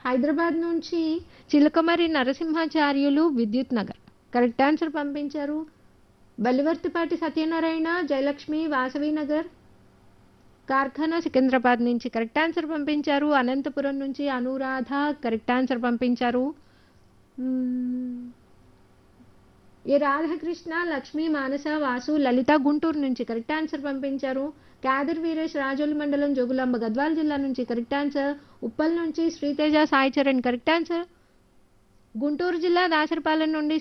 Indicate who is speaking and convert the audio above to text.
Speaker 1: హైదరాబాద్ నుంచి చిలకమరి నరసింహాచార్యులు విద్యుత్ Nagar correct answer పంపించారు బలివర్తిపాటి సత్యనారాయణ జయలక్ష్మి వాసవి నగర్ కార్ఖానా సికింద్రాబాద్ నుంచి కరెక్ట్ ఆన్సర్ పంపించారు అనంతపురం నుంచి అనురాధ కరెక్ట్ ఆన్సర్ పంపించారు మ్మ్. ఏ రాధాకృష్ణ లక్ష్మి మానస వాసు లలిత గుంటూరు నుంచి కరెక్ట్ ఆన్సర్ పంపించారు క్యాదర్ వీరేష్ రాజోలి మండలం జోగులాంబ గద్వాల జిల్లా నుంచి కరెక్ట్ ఆన్సర్ ఉప్పల్ నుంచి శ్రీతేజ సాయి చరణ్ కరెక్ట్ ఆన్సర్ గుంటూరు జిల్లా దాసరపాలెం నుండి